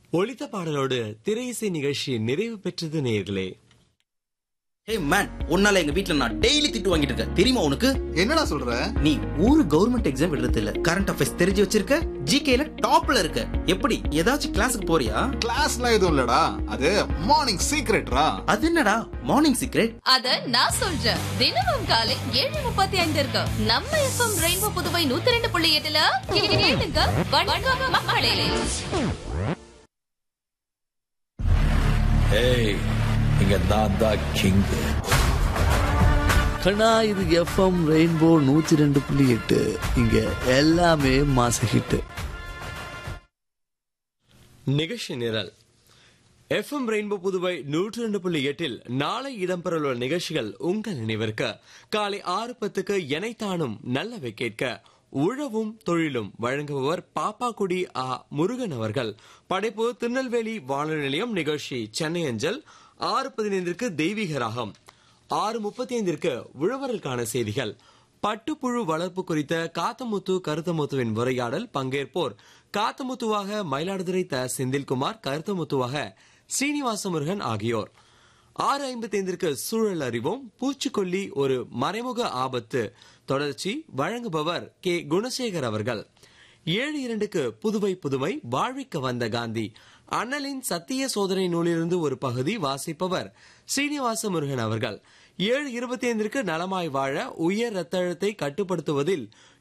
ஒளித்த பாடலோடு திரை இசை நிகழ்ச்சி நிறைவு பெற்றது நேர்களே ஹே மேன் உன்னால எங்க வீட்ல நான் டெய்லி திட்டு வாங்கிட்டு இருக்கேன் தெரியுமா உனக்கு என்னடா சொல்ற நீ ஒரு கவர்மெண்ட் எக்ஸாம் எழுதுறது இல்ல கரண்ட் அஃபேர்ஸ் தெரிஞ்சு வச்சிருக்க ஜிகேல டாப்ல இருக்க எப்படி ஏதாச்சும் கிளாஸுக்கு போறியா கிளாஸ்லாம் எதுவும் இல்லடா அது மார்னிங் சீக்ரெட்ரா அது என்னடா மார்னிங் சீக்ரெட் அத நான் சொல்றேன் தினமும் காலை ஏழு முப்பத்தி ஐந்து இருக்கு நம்ம எஃப்எம் ரெயின்போ புதுவை நூத்தி ரெண்டு புள்ளி எட்டுல கேளுங்க வணக்கம் மக்களே ஏய் இங்க நான் தான் கிங் கண்ணா இது எஃப்எம் ரெயின்போ நூத்தி ரெண்டு புள்ளி எட்டு இங்க எல்லாமே மாச ஹிட்டு நிகழ்ச்சி நிரல் எஃப்எம் ரெயின்போ புதுவை நூற்றி ரெண்டு புள்ளி எட்டில் நாளை இடம்பெறவுள்ள நிகழ்ச்சிகள் உங்கள் நினைவிற்கு காலை ஆறு பத்துக்கு எனைத்தானும் நல்லவை கேட்க உழவும் தொழிலும் வழங்குபவர் பாப்பாக்குடி ஆ முருகன் அவர்கள் படைப்பு திருநெல்வேலி வானொலி நிலையம் நிகழ்ச்சி சென்னை அஞ்சல் ஆறு பதினைந்திற்கு தெய்வீக ராகம் ஆறு முப்பத்தி ஐந்திற்கு உழவர்களுக்கான செய்திகள் பட்டுப்புழு வளர்ப்பு குறித்த காத்தமுத்து கருத்தமுத்துவின் உரையாடல் பங்கேற்போர் காத்தமுத்துவாக மயிலாடுதுறை த செந்தில்குமார் கருத்தமுத்துவாக ஸ்ரீனிவாச முருகன் ஆகியோர் ஆறு ஐம்பத்தி ஐந்திற்கு சூழல் அறிவோம் பூச்சிக்கொல்லி ஒரு மறைமுக ஆபத்து தொடர்ச்சி வழங்குபவர் கே குணசேகர் அவர்கள் ஏழு இரண்டுக்கு புதுவை புதுமை வாழ்விக்க வந்த காந்தி அண்ணலின் சத்திய சோதனை நூலிலிருந்து ஒரு பகுதி வாசிப்பவர் ஸ்ரீனிவாச முருகன் அவர்கள் ஏழு இருபத்தி ஐந்திற்கு நலமாய் வாழ உயர் ரத்த அழுத்தை கட்டுப்படுத்துவதில்